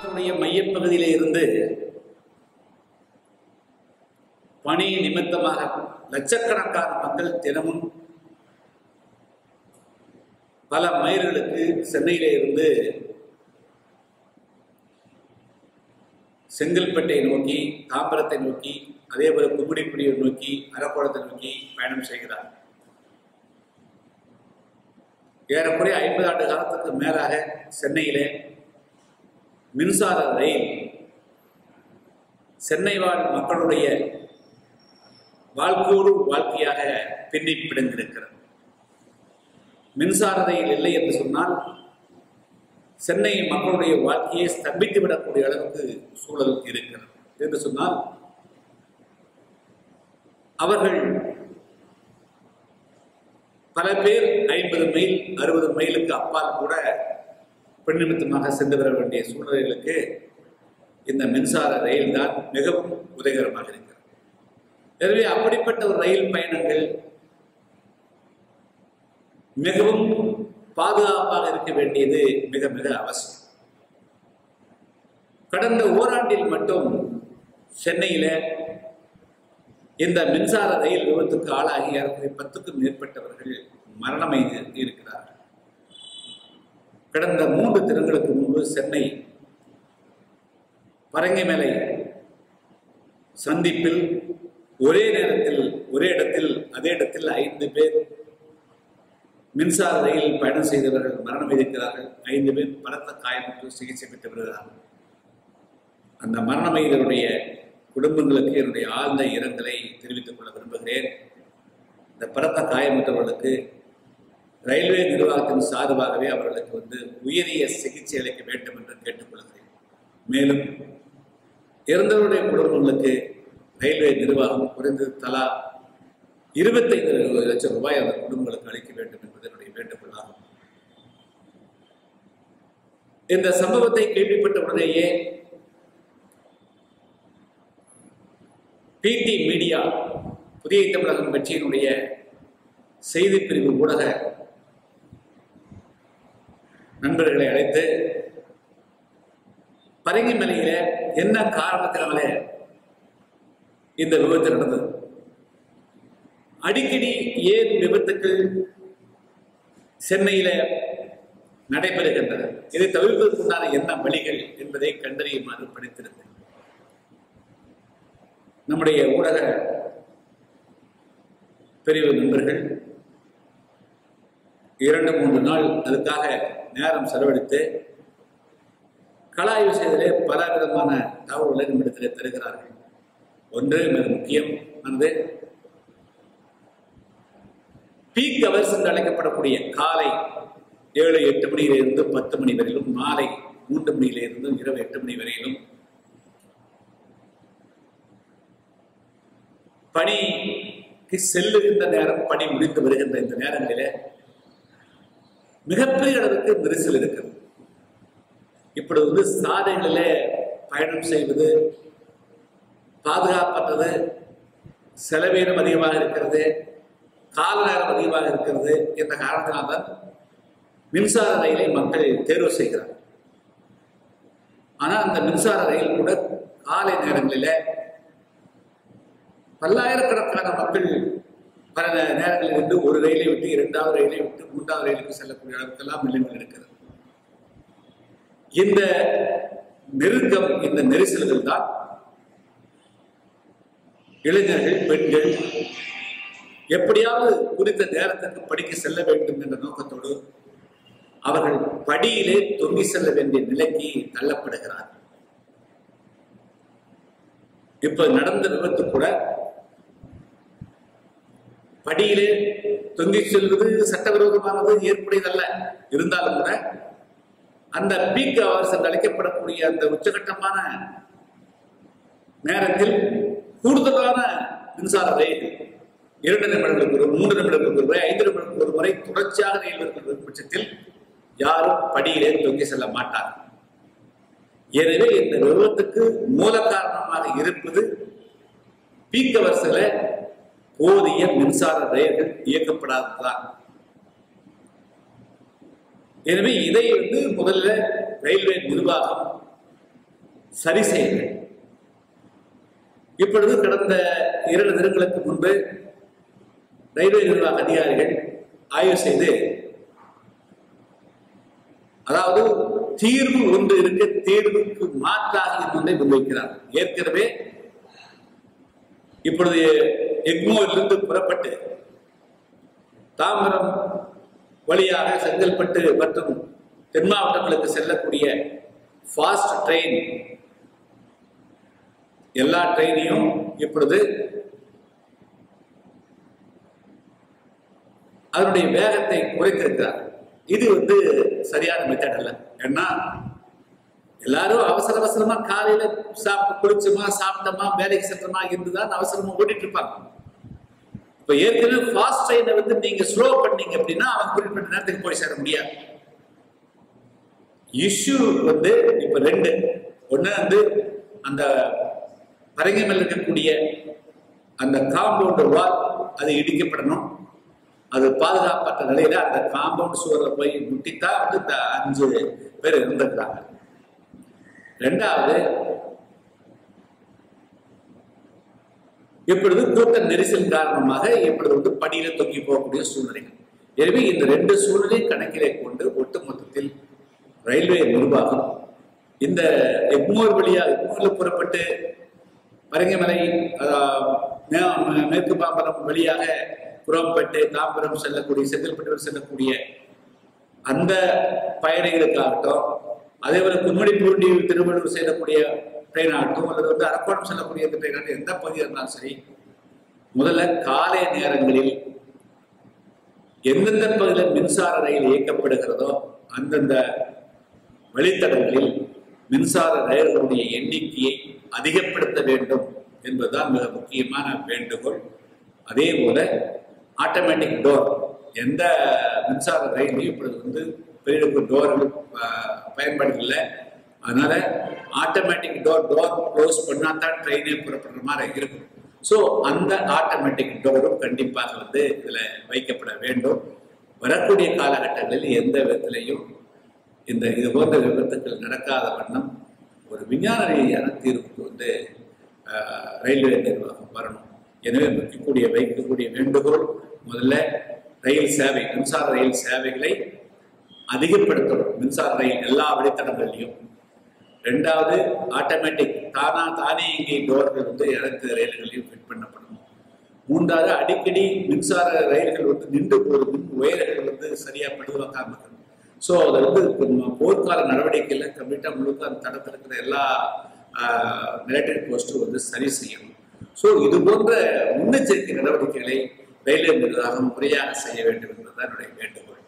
மாநகரத்தினுடைய மையப்பகுதியிலே இருந்து பணி நிமித்தமாக லட்சக்கணக்கான மக்கள் தினமும் பல மைல்களுக்கு சென்னையிலே இருந்து செங்கல்பட்டை நோக்கி தாம்பரத்தை நோக்கி அதே போல கும்மிடிப்புடியை நோக்கி அரக்கோணத்தை நோக்கி பயணம் செய்கிறார் ஏறக்குறைய ஐம்பது ஆண்டு காலத்துக்கு மேலாக சென்னையிலே மின்சார ரயில் சென்னை வாழ் மக்களுடைய வாழ்க்கையோடு வாழ்க்கையாக பின்னி பிணைந்திருக்கிறது மின்சார ரயில் இல்லை என்று சொன்னால் சென்னை மக்களுடைய வாழ்க்கையை ஸ்தம்பித்து விடக்கூடிய அளவுக்கு சூழல் இருக்கிறது என்று சொன்னால் அவர்கள் பல பேர் ஐம்பது மைல் அறுபது மைலுக்கு அப்பால் கூட பெண் நிமித்தமாக சென்று வர வேண்டிய சூழ்நிலைகளுக்கு இந்த மின்சார ரயில் தான் மிகவும் உதவிகரமாக இருக்கிறது எனவே அப்படிப்பட்ட ஒரு ரயில் பயணங்கள் மிகவும் பாதுகாப்பாக இருக்க வேண்டியது மிக மிக அவசியம் கடந்த ஓராண்டில் மட்டும் சென்னையில இந்த மின்சார ரயில் விபத்துக்கு ஆளாகி ஏறக்குறைய பத்துக்கும் மேற்பட்டவர்கள் மரணம் அடைந்து இருக்கிறார்கள் கடந்த மூன்று தினங்களுக்கு முன்பு சென்னை பரங்கிமலை சந்திப்பில் ஒரே நேரத்தில் ஒரே இடத்தில் அதே இடத்தில் ஐந்து பேர் மின்சார ரயில் பயணம் செய்தவர்கள் மரணம் இருக்கிறார்கள் ஐந்து பேர் பலத்த காயமுற்று சிகிச்சை பெற்று வருகிறார்கள் அந்த மரணம் எய்தவருடைய குடும்பங்களுக்கு என்னுடைய ஆழ்ந்த இரங்கலை தெரிவித்துக் கொள்ள விரும்புகிறேன் இந்த பலத்த காயமுற்றவர்களுக்கு ரயில்வே நிர்வாகத்தின் சார்பாகவே அவர்களுக்கு வந்து உயரிய சிகிச்சை அளிக்க வேண்டும் என்று கேட்டுக்கொள்கிறேன் மேலும் இறந்தவருடைய குடும்பங்களுக்கு ரயில்வே நிர்வாகம் குறைந்தது தலா இருபத்தைந்து லட்சம் ரூபாய் அந்த குடும்பங்களுக்கு அளிக்க வேண்டும் என்பது என்னுடைய வேண்டுகோளாகும் இந்த சம்பவத்தை கேள்விப்பட்ட உடனேயே பிடி மீடியா புதிய தமிழகம் கட்சியினுடைய செய்தி பிரிவு ஊடக நண்பர்களை அழைத்து பரங்கிமலையில என்ன காரணத்தினால இந்த விபத்து நடந்தது அடிக்கடி ஏன் விபத்துக்கள் சென்னையில நடைபெறுகின்றன இதை தவிர்ப்பதற்குண்டான என்ன வழிகள் என்பதை கண்டறியுமாறு படித்திருந்தேன் நம்முடைய ஊடக பிரிவு நண்பர்கள் இரண்டு மூன்று நாள் அதுக்காக நேரம் செலவழித்து கலாய்வு செய்தலே பல விதமான தகவல்களை நம்மிடத்திலே தருகிறார்கள் ஒன்று மிக முக்கியமானது பீக் அவர்ஸ் என்று அழைக்கப்படக்கூடிய காலை ஏழு எட்டு மணியிலிருந்து பத்து மணி வரையிலும் மாலை மூன்று மணியிலிருந்து இரவு எட்டு மணி வரையிலும் பணிக்கு செல்லுகின்ற நேரம் பணி முடிந்து வருகின்ற இந்த நேரங்களிலே மிகப்பெரிய அளவுக்கு நெரிசல் இருக்கிறது இப்படி வந்து சாலைகளிலே பயணம் செய்வது பாதுகாப்பற்றது செலவீனம் அதிகமாக இருக்கிறது கால நேரம் அதிகமாக இருக்கிறது என்ற காரணத்தினால்தான் மின்சார ரயிலை மக்கள் தேர்வு செய்கிறார் ஆனால் அந்த மின்சார ரயில் கூட காலை நேரங்களில் பல்லாயிரக்கணக்கான மக்கள் பல நேரங்களில் இருந்து ஒரு ரயிலை விட்டு இரண்டாவது ரயிலை விட்டு மூன்றாவது ரயிலுக்கு செல்லக்கூடிய அளவுக்கெல்லாம் நிலைமைகள் இருக்கிறது இந்த நெருக்கம் இந்த நெரிசல்கள் தான் இளைஞர்கள் பெண்கள் எப்படியாவது குறித்த நேரத்துக்கு படிக்க செல்ல வேண்டும் என்ற நோக்கத்தோடு அவர்கள் படியிலே தொங்கி செல்ல வேண்டிய நிலைக்கு தள்ளப்படுகிறார் இப்ப நடந்த விபத்து கூட படியிலே தொங்கி செல்வது சட்டவிரோதமானது ஏற்புடையதல்ல இருந்தாலும் கூட அந்த பீக் அவர்ஸ் என்று அழைக்கப்படக்கூடிய அந்த உச்சகட்டமான நேரத்தில் கூடுதலான மின்சார ரயில் இரண்டு நிமிடங்களுக்கு ஒரு மூன்று நிமிடங்களுக்கு ஒரு முறை ஐந்து நிமிடங்களுக்கு ஒரு முறை தொடர்ச்சியாக ரயில் இருக்கிற பட்சத்தில் யாரும் படியிலே தொங்கி செல்ல மாட்டார் எனவே இந்த விபத்துக்கு மூல காரணமாக இருப்பது பீக் அவர்ஸ்ல போதிய மின்சார ரயில்கள் இயக்கப்படாததுதான் எனவே இதை வந்து முதல்ல ரயில்வே நிர்வாகம் சரி செய்ய வேண்டும் இப்பொழுது கடந்த இரண்டு தினங்களுக்கு முன்பு ரயில்வே நிர்வாக அதிகாரிகள் ஆய்வு செய்து அதாவது தீர்வு ஒன்று இருக்க தீர்வுக்கு மாற்றாக இன்னொன்றை முன்வைக்கிறார் ஏற்கனவே இப்பொழுது எக்மோரிலிருந்து புறப்பட்டு தாம்பரம் வழியாக செங்கல்பட்டு மற்றும் தென் மாவட்டங்களுக்கு செல்லக்கூடிய ஃபாஸ்ட் ட்ரெயின் எல்லா ட்ரெயினையும் இப்பொழுது அதனுடைய வேகத்தை குறைத்திருக்கிறார் இது வந்து சரியான மெத்தட் அல்ல ஏன்னா எல்லாரும் அவசர அவசரமா காலையில சாப்பிட்டு குளிச்சுமா சாப்பிட்டோமா வேலைக்கு சென்றோமா இருந்துதான் அவசரமா ஓட்டிட்டு இருப்பாங்க இப்ப ஏற்கனவே ஃபாஸ்ட் ட்ரெயினை வந்து நீங்க ஸ்லோ பண்ணீங்க அப்படின்னா அவன் குறிப்பிட்ட நேரத்துக்கு போய் சேர முடியாது இஷ்யூ வந்து இப்ப ரெண்டு ஒண்ணு வந்து அந்த பரங்கிமல் இருக்கக்கூடிய அந்த காம்பவுண்ட் வால் அது இடிக்கப்படணும் அது பாதுகாப்பற்ற நிலையில அந்த காம்பவுண்ட் சுவரை போய் முட்டித்தான் வந்து இந்த அஞ்சு பேர் இருந்திருக்காங்க ரெண்டாவது இப்பொழுது கூட்ட நெரிசல் காரணமாக இப்பொழுது வந்து படியில தொங்கி போகக்கூடிய சூழ்நிலைகள் எனவே இந்த ரெண்டு சூழ்நிலை கணக்கிலே கொண்டு ஒட்டுமொத்தத்தில் ரயில்வே நிர்வாகம் இந்த எக்மோர் வழியா எக்மோர்ல புறப்பட்டு பரங்கிமலை அஹ், மே- மேற்கு பாம்பரம் வழியாக குரோம்பேட்டை தாம்பரம் செல்லக்கூடிய செங்கல்பட்டு செல்லக்கூடிய அந்த பயணிகளுக்காகட்டும் அதே போல கும்மிடி பூண்டி திருவள்ளூர் செல்லக்கூடிய ட்ரெயின் ஆகட்டும் அல்லது வந்து அரக்கோணம் செல்லக்கூடிய இந்த ட்ரெயின் ஆகட்டும் எந்த பகுதியாக இருந்தாலும் சரி முதல்ல காலை நேரங்களில் எந்தெந்த பகுதியில் மின்சார ரயில் இயக்கப்படுகிறதோ அந்தந்த வழித்தடங்களில் மின்சார ரயில்களுடைய எண்ணிக்கையை அதிகப்படுத்த வேண்டும் என்பதுதான் மிக முக்கியமான வேண்டுகோள் அதே போல ஆட்டோமேட்டிக் டோர் எந்த மின்சார ரயிலையும் இப்பொழுது வந்து பெரிய டோர்கள் பயன்பாடு இல்லை அதனால ஆட்டோமேட்டிக் டோர் டோர் க்ளோஸ் பண்ணா தான் ட்ரெயினே புறப்படுற மாதிரி இருக்கும் ஸோ அந்த ஆட்டோமேட்டிக் டோரும் கண்டிப்பாக வந்து இதில் வைக்கப்பட வேண்டும் வரக்கூடிய காலகட்டங்களில் எந்த விதத்திலையும் இந்த இது போன்ற விபத்துக்கள் நடக்காத வண்ணம் ஒரு விஞ்ஞான ரீதியான தீர்வுக்கு வந்து ஆஹ், ரயில்வே நிர்வாகம் வரணும் எனவே வைக்கக்கூடிய வைக்கக்கூடிய வேண்டுகோள் முதல்ல ரயில் சேவை மின்சார ரயில் சேவைகளை அதிகப்படுத்தணும் மின்சார ரயில் எல்லா வழித்தடங்கள்லையும் ரெண்டாவது ஆட்டோமேட்டிக் தானா தானே இங்கே டோர்கள் வந்து அனைத்து ரயில்களையும் ஃபிட் பண்ணப்படணும் மூன்றாவது அடிக்கடி மின்சார ரயில்கள் வந்து நின்று போகுது மின் உயர்கள் வந்து சரியா படுவாக்காம இருக்கணும் ஸோ அதை வந்து நம்ம போர்க்கால நடவடிக்கையில் கம்ப்ளீட்டாக முழுக்க அந்த தடத்தில் இருக்கிற எல்லா மிலிட்டரி போஸ்ட்டும் வந்து சரி செய்யணும் ஸோ இது போன்ற முன்னெச்சரிக்கை நடவடிக்கைகளை ரயில்வே நிர்வாகம் முறையாக செய்ய வேண்டும் என்பதுதான் என்னுடைய வேண்டுகோள்